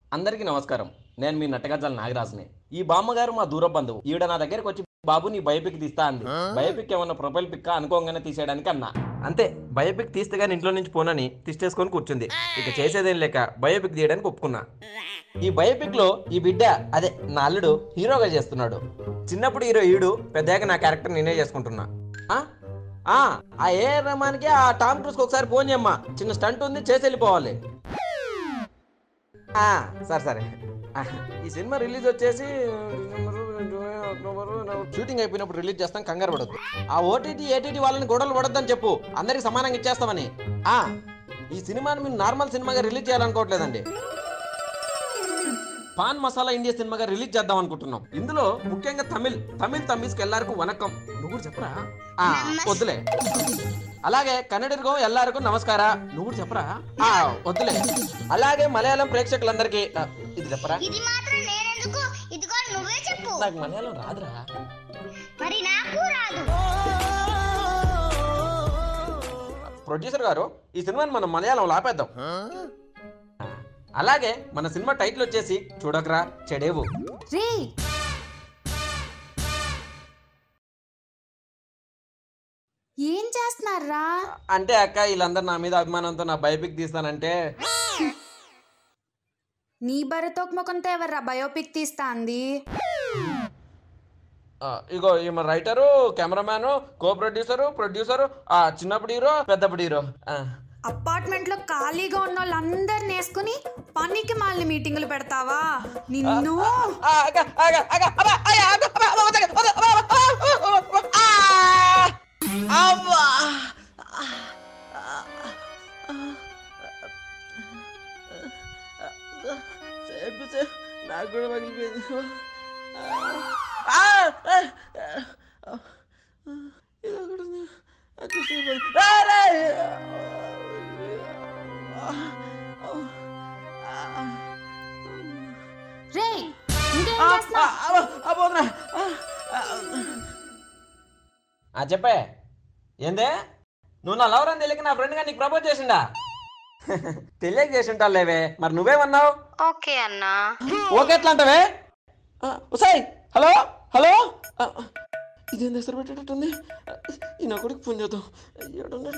అందరికీ నమస్కారం నేను మీ నట్టగజ్జల నాగరాజుని ఈ బామ్మగారు మా దూర బంధువు ఈవిడ నా దగ్గరికి వచ్చి బాబు నీ బయోపిక్ తీస్తా అంది బయోపిక్ ఏమన్నా ప్రొఫైల్ పిక్ అనుకోగానే తీసేయడానికి అన్నా అంతే బయోపిక్ తీస్తే కానీ ఇంట్లో నుంచి పోనని తీసేసుకొని కూర్చుంది ఇక చేసేదేం లేక బయోపిక్ తీయడానికి ఒప్పుకున్నా ఈ బయోపిక్ లో ఈ బిడ్డ అదే నా అల్లుడు హీరోగా చేస్తున్నాడు చిన్నప్పుడు హీరో ఈడు పెద్దగా నా క్యారెక్టర్ నేనే చేసుకుంటున్నా ఆ? ఆ ఆ ఏ రహమాన్కి ఆ టామ్ క్రూస్కి ఒకసారి ఫోన్ చేయమ్మా చిన్న స్టంట్ ఉంది చేసి వెళ్ళిపోవాలి ఆ, సరే సరే ఆ, ఈ సినిమా రిలీజ్ వచ్చేసి షూటింగ్ అయిపోయినప్పుడు రిలీజ్ చేస్తాం కంగారు పడద్దు ఆ ఓటీటీ ఏటీటీ వాళ్ళని గొడవలు పడొద్దని చెప్పు అందరికి సమానంగా ఇచ్చేస్తామని ఆ ఈ సినిమాని మీరు నార్మల్ సినిమాగా రిలీజ్ చేయాలనుకోవట్లేదండి పాన్ మసాలా ఇండియా సినిమాగా రిలీజ్ చేద్దాం అనుకుంటున్నాం ఇందులో ముఖ్యంగా తమిళ్ తమిళ్ తమ్మిస్కి ఎల్లారకు వనకం నువ్వు కూడా చెప్పరా ఆ, వద్దులే అలాగే కన్నడిగో ఎల్లారకు నమస్కార నువ్వు కూడా చెప్పరా ఆ, వద్దులే అలాగే మలయాళం ప్రేక్షకులందరికీ ఆ, ఇది చెప్పరా ఇది మాత్రం నేనెందుకు ఇదిగో నువ్వే చెప్పు నాకు మలయాళం రాదురా మరి నాకు రాదు ప్రొడ్యూసర్ గారు ఈ సినిమాని మనం మలయాళంలో ఆపేద్దాం అలాగే మన సినిమా టైటిల్ వచ్చేసి చూడకరా చెడేవు రే ఏం చేస్తున్నారా అంటే అక్క వీళ్ళందరూ నా మీద అభిమానంతో నా బయోపిక్ తీస్తానంటే నీ బరతోక్ ముఖంతో ఎవర్రా బయోపిక్ తీస్తా అంది ఆ, ఇగో ఈమె writer cameraman co producer producer ఆ చిన్నప్పుడు హీరో పెద్దప్పుడు హీరో ఆ. అపార్ట్మెంట్ లో ఖాళీగా ఉన్న వాళ్ళందరిని వేసుకుని పనికి మాలిన మీటింగులు పెడతావా నిన్ను ఆ, అక్క, అక్క, అక్క, అబ్బా, అయ్య, అక్క, అబ్బా, అబ్బా, వద్దక్క, వద్ద, అబ్బా, అబ్బా, అబ్బా, అబ్బా, ఆ! అబ్బా! సేపు సేపు నాకు కూడా పగిలిపోయింది ఆ! ఆ! ఇది ఒకటి ఉంది. అక్కడ సేపు ఉంది. రా, రా! రే ఇంకేం ఆ, చేస్తున్నావ్? ఆ, అబ్బా, అబ్బా, వదినా. ఆ, ఆ, ఆ, చెప్పే ఏందే నువ్వు నా లవర్ అని తెలియక నా ఫ్రెండ్ గా నీకు ప్రపోజ్ చేసిండా తెలియక చేసింటా లేవే మరి నువ్వేమన్నావు ఓకే అన్నా ఓకే ఎట్లా అంటావే ఆ, ఉసాయ్ హలో హలో ఆ, ఇదేం దసరా పెట్టేటట్టుంది ఈ నా కొడుకు ఫోన్ చేద్దాం ఏడున్నాడు?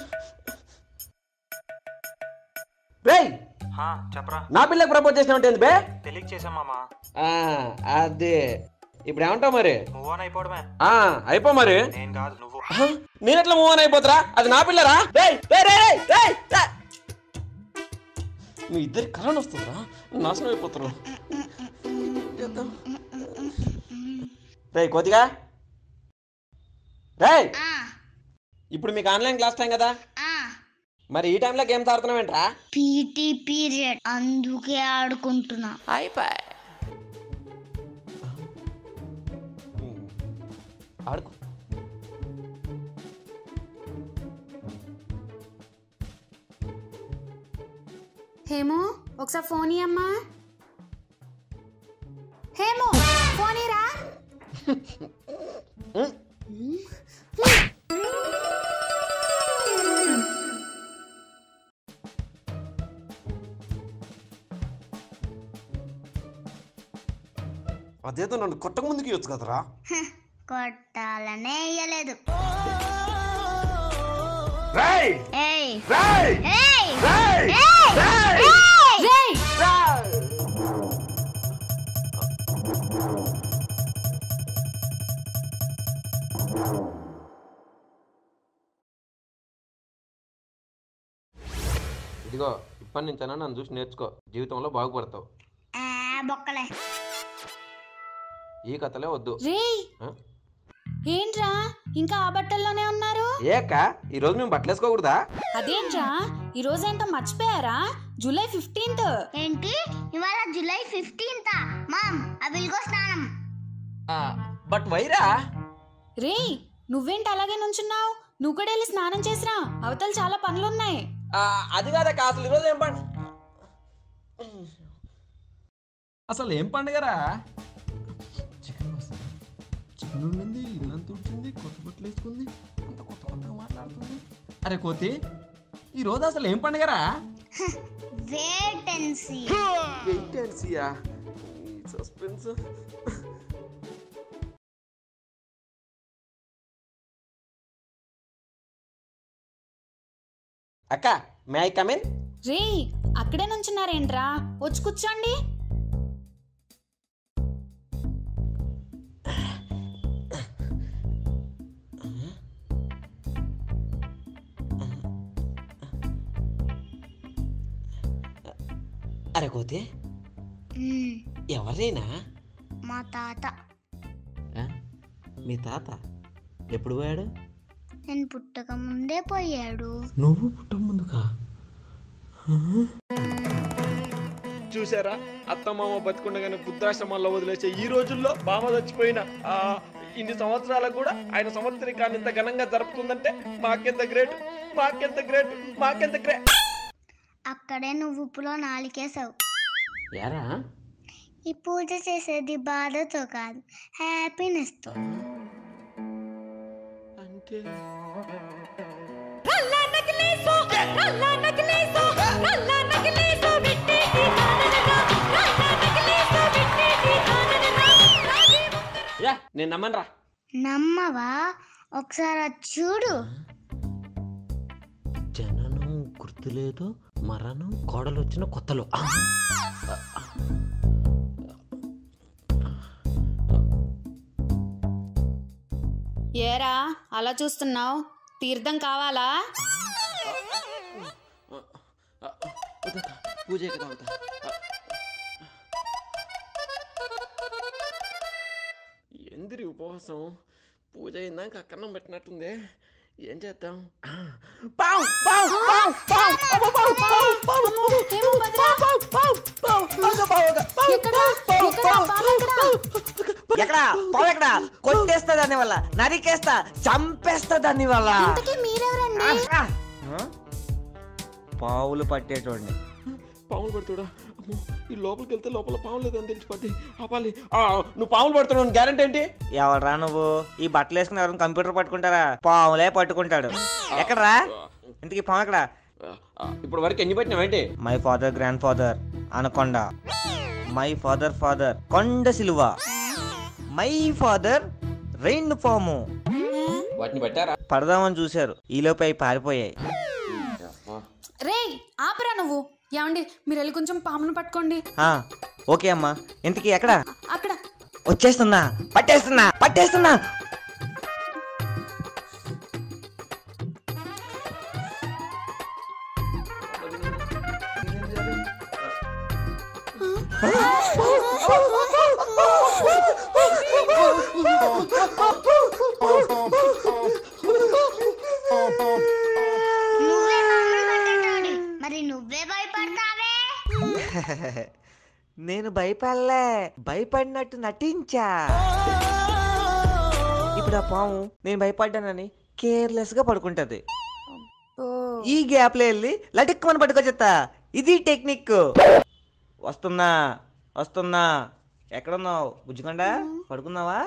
రేయ్ హా, చెప్పరా నా పిల్లకి ప్రపోజ్ చేసినావు ఏంది బే తెలియక చేసాం మామా ఆ, అదే ఇప్పుడు ఏమంటావు మరి మూవ్ ఆన్ అయిపోవడమే ఆ అయిపో మరి నేను కాదు నువ్వు ఆహా, నేనెట్లా మూవ్ ఆన్ అయిపోతురా అది నా పిల్లరా రేయ్, రేయ్, రేయ్, రేయ్, రేయ్, రేయ్. మీ ఇద్దరికి కరోనా వస్తుందా నాశనం అయిపోతారు చేద్దాం. రేయ్ కోతిగా రేయ్ ఆ ఇప్పుడు మీకు ఆన్లైన్ క్లాస్ టైం కదా ఆ మరి ఈ టైంలో గేమ్స్ ఆడుతున్నావేంట్రా పీటీ పీరియడ్ అందుకే ఆడుకుంటున్నా ఆడుకో హేమో ఒకసారి ఫోన్ ఇయ్యమ్మా హేమో ఫోన్ ఇరా ఉమ్. అదేదో నన్ను కొట్టక ముందుకు ఇవ్వచ్చు కదరా కొట్టాలనే వేయలేదు రేయ్ ఏయ్ రేయ్ ఏయ్ రేయ్ ఏయ్ రేయ్ ఇదిగో ఇప్పటి నుంచైనా నన్ను చూసి నేర్చుకో జీవితంలో బాగుపడతావు ఆ, బొక్కలే ఈ కథలే వద్దు రేయ్ ఆ? ఏంట్రా ఇంకా ఆ బట్టల్లోనే ఉన్నారు ఏక ఈ రోజు మేము బట్టలు వేసుకోకూడదా అదేంట్రా ఈ రోజు ఏంటో మర్చిపోయారా జూలై ఫిఫ్టీన్త్ ఏంటి ఇవాళ జూలై ఫిఫ్టీన్త్ మామ్ అవిల్గో స్నానం బట్ వైరా రేయ్ నువ్వేంటి అలాగే నుంచున్నావు నువ్వు కూడా వెళ్ళి స్నానం చేసిరా అవతల చాలా పనులున్నాయి ఆ, అది కాదక్క అసలు ఈరోజు ఏం పండుగ అసలు ఏం పండుగరా చికెన్ వస్తుంది చికెన్ ఉండింది ఇల్లంతా ఉడిచింది కొత్త బట్టలు వేసుకుంది అంత కొత్త కొత్తగా మాట్లాడుతుంది అరే కోతి ఈ రోజు అసలు ఏం పండుగరా wait and see wait and see suspense అక్క మే ఐ కమ్ ఇన్ రే అక్కడే నుంచున్నారేంట్రా వచ్చి కూర్చోండి అరే కోతే ఎవరైనా మా తాత మీ తాత ఎప్పుడు పోయాడు నేను పుట్టక ముందే పోయాడు నువ్వు పుట్ట ముందుకా చూసారా అత్తమామ బతికుండగానే వృద్ధాశ్రమాల్లో వదిలేసే ఈ రోజుల్లో బామ చచ్చిపోయిన ఆ ఇన్ని సంవత్సరాలకు కూడా ఆయన సంవత్సరికాన్ని ఇంత ఘనంగా జరుపుతుందంటే మాకెంత గ్రేట్ మాకెంత గ్రేట్ మాకెంత గ్రేట్ అక్కడే నువ్వు ఉప్పులో నాలికేసావు యారా ఈ పూజ చేసేది బాధతో కాదు హ్యాపీనెస్తో అంటే యా నేను నమ్మనరా నమ్మవా ఒకసారి అది చూడు జననం గుర్తులేదు మరణం కోడలు వచ్చిన కొత్తలో ఆ! ఏరా అలా చూస్తున్నావు తీర్థం కావాలా వద్దా, పూజ కదా అవుతా ఎందిరి ఉపవాసం పూజ అయిందాక అక్కన్నం పెట్టినట్టుంది ఏం చేద్దాం ఆ, పావు, పావు, పావు, పావు, అబ్బో, పావు, పావు, పావు, పావు, ఏమో భద్రా? పావు, పావు, పావు, పావు, పావు, పావు, ఎక్కడా? పావు, ఎక్కడా? పావు, పావు ఎక్కడా? ఎక్కడ పావు ఎక్కడ కొట్టేస్తా దాని వల్ల నరికేస్తా చంపేస్తా దాని వల్ల ఇంతకీ మీరెవరండి ఆ! పావులు పట్టేటోడిని పాములు పడుతుడా అమ్మో ఈ లోపలికి వెళ్తే లోపల పాము లేదని తెలిసిపోద్ది ఆపాలి ఆ, నువ్వు పాములు పడుతున్నావు గ్యారంటీ ఏంటి ఎవడరా నువ్వు ఈ బట్టలు వేసుకుని ఎవరైనా కంప్యూటర్ పట్టుకుంటారా పావులే పట్టుకుంటాడు ఎక్కడరా ఇంతకీ పాము ఎక్కడ ఆ, ఆ, ఇప్పుడు వరకు ఎన్ని పెట్టినావు ఏంటి my father grand father anaconda my father father కొండ సిలువ మై ఫాదర్ రెయిన్ ఫాము వాటిని పెట్టారా పడదామని చూశారు ఈలోపు అవి పారిపోయాయి రే ఆపరా నువ్వు ఏమండి మీరు వెళ్ళి కొంచెం పామును పట్టుకోండి ఆ, ఓకే అమ్మా ఇంతకీ ఎక్కడ అక్కడ వచ్చేస్తున్నా పట్టేస్తున్నా పట్టేస్తున్నా నువ్వే పాములు పట్టేటోడి మరి నువ్వే భయపడతావే నేను భయపడలే భయపడినట్టు నటించా ఇప్పుడు ఆ పాము నేను భయపడ్డానని కేర్లెస్ గా పడుకుంటది ఈ గ్యాప్ లో వెళ్ళి లటిక్కుమని పట్టుకొచ్చేస్తా ఇది టెక్నిక్ వస్తున్నా వస్తున్నా ఎక్కడున్నావు బుజ్జికొండ పడుకున్నావా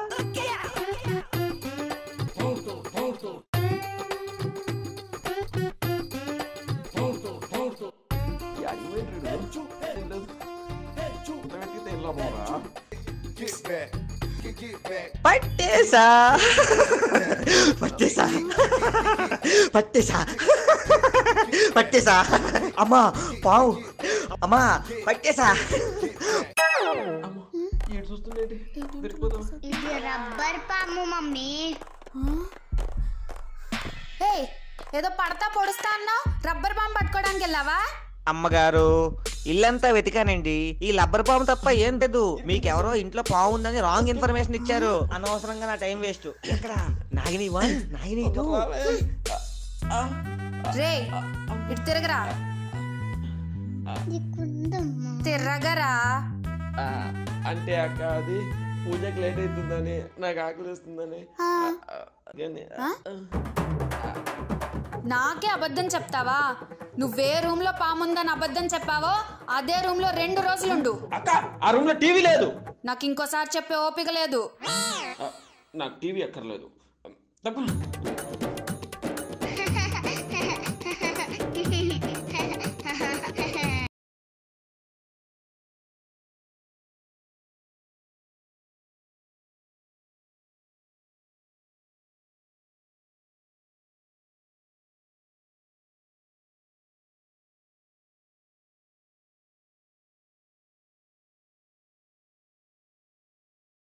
పట్టేసా పట్టేసా పట్టేసా పట్టేసా అమ్మా పావు అమ్మా పట్టేసా ఈడు చూస్తుండేంటి దొరికిపోతాం ఇది రబ్బర్ పాము మమ్మీ ఏయ్ ఏదో పడతా పొడుస్తా అన్నావు రబ్బర్ బాంబు పట్టుకోవడానికి వెళ్ళావా అమ్మగారు ఇల్లంతా వెతికానండి ఈ లబ్బర్ పాము తప్ప ఏం తెదు మీకెవరో ఇంట్లో పాము ఉందని రాంగ్ ఇన్ఫర్మేషన్ ఇచ్చారు అనవసరంగా నా టైం వేస్ట్ ఎక్కడ నాగిని వన్ నాగిని టూ రే ఇటు తిరగరా నీకుందమ్మా తిరగరా ఆ, అంటే అక్క అది పూజకి లేట్ అవుతుందని నాకు ఆకలి వస్తుందని ఆ, కానీ, ఆ? నాకే అబద్ధం చెప్తావా నువ్వే రూమ్ లో పాముందని అబద్ధం చెప్పావో అదే రూమ్ లో రెండు రోజులుండు అక్క ఆ రూమ్ లో టీవీ లేదు నాకు ఇంకోసారి చెప్పే ఓపిక లేదు ఆ, నాకు టీవీ అక్కర్లేదు తప్ప